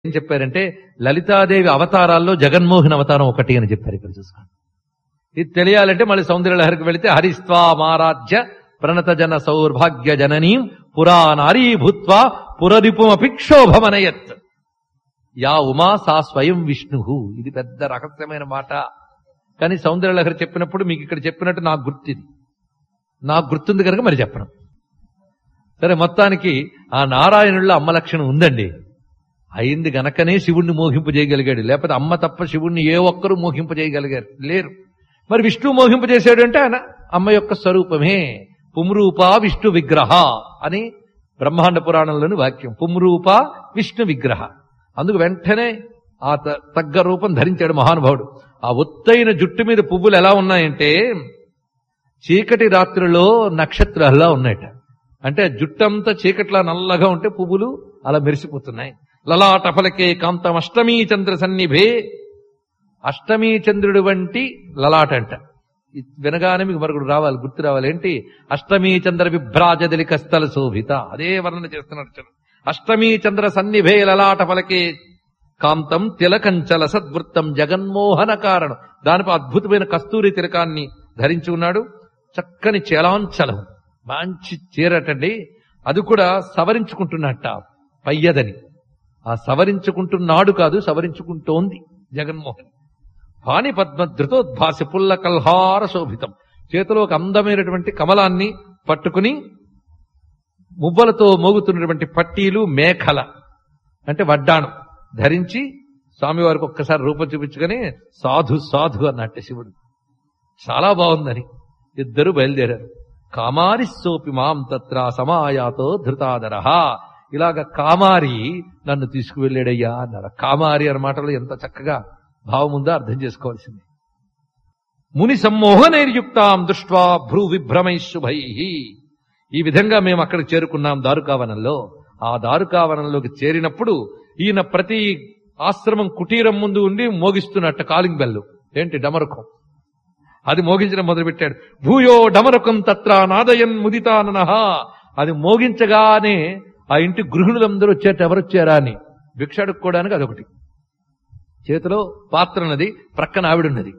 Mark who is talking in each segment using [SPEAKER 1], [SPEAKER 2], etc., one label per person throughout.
[SPEAKER 1] ఏం చెప్పారంటే లలితాదేవి అవతారాల్లో జగన్మోహన్ అవతారం ఒకటి అని చెప్పారు ఇక్కడ చూసుకోండి ఇది తెలియాలంటే మళ్ళీ సౌందర్యలహరికి వెళితే హరిస్వామారాధ్య ప్రణత జన సౌర్భాగ్య జననీం పురా నారీ భూత్వా పురరిపుమపి క్షోభమనయత్ యా ఉమా సా స్వయం విష్ణు ఇది పెద్ద రహస్యమైన మాట కానీ సౌందర్యలహరి చెప్పినప్పుడు మీకు ఇక్కడ చెప్పినట్టు నాకు గుర్తిది నాకు గుర్తుంది కనుక మరి చెప్పడం సరే మొత్తానికి ఆ నారాయణుల్లో అమ్మ లక్షణం ఉందండి అయింది గనకనే శివుణ్ణి మోహింపు చేయగలిగాడు లేకపోతే అమ్మ తప్ప శివుణ్ణి ఏ ఒక్కరూ మోహింపు చేయగలిగారు లేరు మరి విష్ణు మోహింపు చేశాడు అంటే ఆయన అమ్మ యొక్క స్వరూపమే పుమ్రూప విష్ణు విగ్రహ అని బ్రహ్మాండ పురాణంలోని వాక్యం పుమ్రూప విష్ణు విగ్రహ అందుకు వెంటనే ఆ త- తగ్గ రూపం ధరించాడు మహానుభావుడు ఆ ఒత్తైన జుట్టు మీద పువ్వులు ఎలా ఉన్నాయంటే చీకటి రాత్రిలో నక్షత్రాల్లా ఉన్నాయట అంటే ఆ జుట్టంతా చీకట్లా నల్లగా ఉంటే పువ్వులు అలా మెరిసిపోతున్నాయి లలాట ఫలకే కాంతం అష్టమీ చంద్ర సన్నిభే అష్టమీ చంద్రుడు వంటి లలాట అంట ఇది వినగానే మీకు మరొకడు రావాలి గుర్తు రావాలి ఏంటి అష్టమీ చంద్ర విభ్రాజదలి కస్తల శోభిత అదే వర్ణన చేస్తున్నాడు చూడండి. అష్టమీ చంద్ర సన్నిభే లలాట ఫలకే కాంతం తిలకంచల సద్వృత్తం జగన్మోహన కారణం దానిపై అద్భుతమైన కస్తూరి తిలకాన్ని ధరించి ఉన్నాడు చక్కని చేలాంచలం మంచి చీరటండి అది కూడా సవరించుకుంటున్నట్ట పయ్యదని ఆ సవరించుకుంటున్నాడు కాదు సవరించుకుంటోంది జగన్మోహన్ పాని పద్మ ధృతోద్భాసి పుల్ల కల్హార శోభితం చేతిలో ఒక అందమైనటువంటి కమలాన్ని పట్టుకుని మువ్వలతో మోగుతున్నటువంటి పట్టీలు మేఖల అంటే వడ్డాణం ధరించి స్వామివారికి ఒక్కసారి రూపం చూపించుకొని సాధు సాధు అన్నట్టు శివుడు చాలా బాగుందని ఇద్దరు బయలుదేరారు కామారి సోపి మాం తత్ర సమాయాతో ధృతాదర ఇలాగ కామారి నన్ను తీసుకువెళ్ళాడయ్యా అన్నారు కామారి అన్న మాటలో ఎంత చక్కగా భావం ఉందో అర్థం చేసుకోవాల్సింది ముని సమ్మోహనైర్యుక్తాం దృష్ట్వా భ్రూ విభ్రమై శుభై ఈ విధంగా మేము అక్కడికి చేరుకున్నాం దారుకావనంలో ఆ దారుకావనంలోకి చేరినప్పుడు ఈయన ప్రతి ఆశ్రమం కుటీరం ముందు ఉండి మోగిస్తున్నట్ట కాలింగ్ బెల్లు ఏంటి డమరుకం అది మోగించడం మొదలుపెట్టాడు భూయో డమరుకం తత్ర నాదయన్ ముదితాననహ అది మోగించగానే ఆ ఇంటి గృహిణులందరూ వచ్చేట ఎవరొచ్చారా అని భిక్ష అడుక్కోవడానికి అదొకటి చేతిలో పాత్ర ఉన్నది ప్రక్కన ఆవిడున్నది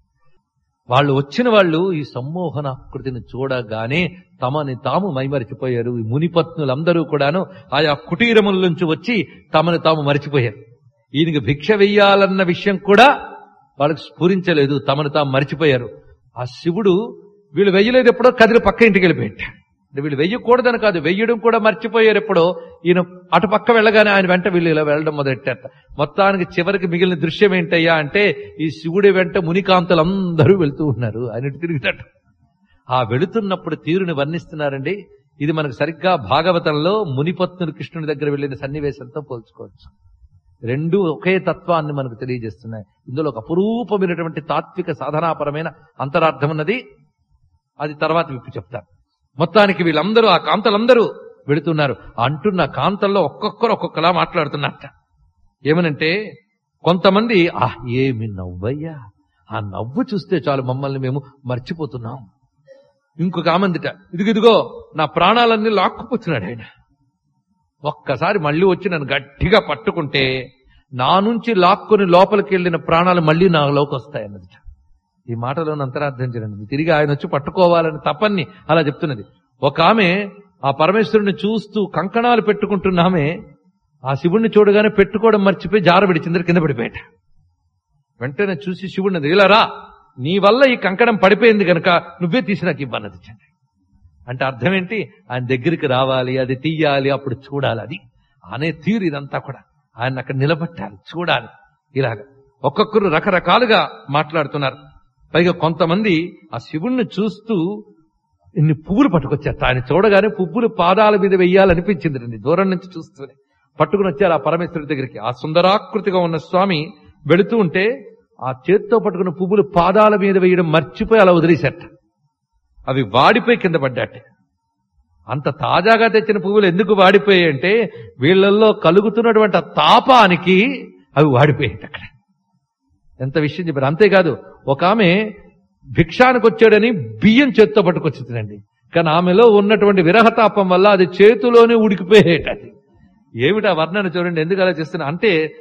[SPEAKER 1] వాళ్ళు వచ్చిన వాళ్ళు ఈ సమ్మోహనాకృతిని చూడగానే తమని తాము మైమరిచిపోయారు ఈ మునిపత్నులందరూ కూడాను ఆయా కుటీరముల నుంచి వచ్చి తమని తాము మరిచిపోయారు ఈయనకి భిక్ష వెయ్యాలన్న విషయం కూడా వాళ్ళకి స్ఫురించలేదు తమను తాము మరిచిపోయారు ఆ శివుడు వీళ్ళు వెయ్యలేదు ఎప్పుడో కదిలి పక్క ఇంటికి వెళ్ళిపోయాడు అంటే వీళ్ళు వెయ్యకూడదని కాదు వెయ్యడం కూడా మర్చిపోయారు ఎప్పుడో ఈయన అటు పక్క వెళ్ళగానే ఆయన వెంట వీళ్ళు ఇలా వెళ్ళడం మొదలెట్టారట మొత్తానికి చివరికి మిగిలిన దృశ్యం ఏంటయ్యా అంటే ఈ శివుడి వెంట మునికాంతులు అందరూ వెళ్తూ ఉన్నారు ఆయన ఇటు తిరుగుతాడు ఆ వెళుతున్నప్పుడు తీరుని వర్ణిస్తున్నారండి ఇది మనకు సరిగ్గా భాగవతంలో మునిపత్నులు కృష్ణుని దగ్గర వెళ్ళిన సన్నివేశంతో పోల్చుకోవచ్చు రెండు ఒకే తత్వాన్ని మనకు తెలియజేస్తున్నాయి ఇందులో ఒక అపురూపమైనటువంటి తాత్విక సాధనాపరమైన అంతరార్థం ఉన్నది అది తర్వాత విప్పి చెప్తాను మొత్తానికి వీళ్ళందరూ ఆ కాంతలందరూ వెళుతున్నారు అంటున్న కాంతల్లో ఒక్కొక్కరు ఒక్కొక్కలా మాట్లాడుతున్నట్ట ఏమనంటే కొంతమంది ఆ ఏమి నవ్వయ్యా ఆ నవ్వు చూస్తే చాలు మమ్మల్ని మేము మర్చిపోతున్నాం ఇంకొక ఆమందిట ఇదిగిదిగో నా ప్రాణాలన్నీ లాక్కుపోతున్నాడు ఆయన ఒక్కసారి మళ్ళీ వచ్చి నన్ను గట్టిగా పట్టుకుంటే నా నుంచి లాక్కుని లోపలికి వెళ్ళిన ప్రాణాలు మళ్ళీ నాలోకి వస్తాయి అన్నది ఈ మాటలోని అంతరార్థం చేయండి తిరిగి ఆయన వచ్చి పట్టుకోవాలని తపన్ని అలా చెప్తున్నది ఒక ఆమె ఆ పరమేశ్వరుని చూస్తూ కంకణాలు పెట్టుకుంటున్నామే ఆ శివుణ్ణి చూడగానే పెట్టుకోవడం మర్చిపోయి జారబడి చిందర కింద పడిపోయాట వెంటనే చూసి శివుడిని ఇలా రా నీ వల్ల ఈ కంకణం పడిపోయింది గనక నువ్వే తీసి నాకు ఇవ్వన్నది చండి అంటే అర్థం ఏంటి ఆయన దగ్గరికి రావాలి అది తీయాలి అప్పుడు చూడాలి అది అనే తీరు ఇదంతా కూడా ఆయన అక్కడ నిలబెట్టాలి చూడాలి ఇలాగ ఒక్కొక్కరు రకరకాలుగా మాట్లాడుతున్నారు పైగా కొంతమంది ఆ శివుణ్ణి చూస్తూ ఇన్ని పువ్వులు పట్టుకొచ్చారు ఆయన చూడగానే పువ్వులు పాదాల మీద వెయ్యాలనిపించింది రండి దూరం నుంచి చూస్తూనే పట్టుకుని వచ్చారు ఆ పరమేశ్వరుడి దగ్గరికి ఆ సుందరాకృతిగా ఉన్న స్వామి వెళుతూ ఉంటే ఆ చేత్తో పట్టుకున్న పువ్వులు పాదాల మీద వేయడం మర్చిపోయి అలా వదిలేశారట అవి వాడిపోయి కింద పడ్డాట అంత తాజాగా తెచ్చిన పువ్వులు ఎందుకు వాడిపోయాయి అంటే వీళ్ళల్లో కలుగుతున్నటువంటి ఆ తాపానికి అవి వాడిపోయాయి అక్కడ ఎంత విషయం చెప్పారు అంతేకాదు ఒక ఆమె భిక్షానికి వచ్చాడని బియ్యం చేత్తో పట్టుకొచ్చిందండి కానీ ఆమెలో ఉన్నటువంటి విరహతాపం వల్ల అది చేతిలోనే ఉడికిపోయేట అది ఏమిటా వర్ణన చూడండి ఎందుకు అలా చేస్తున్నా అంటే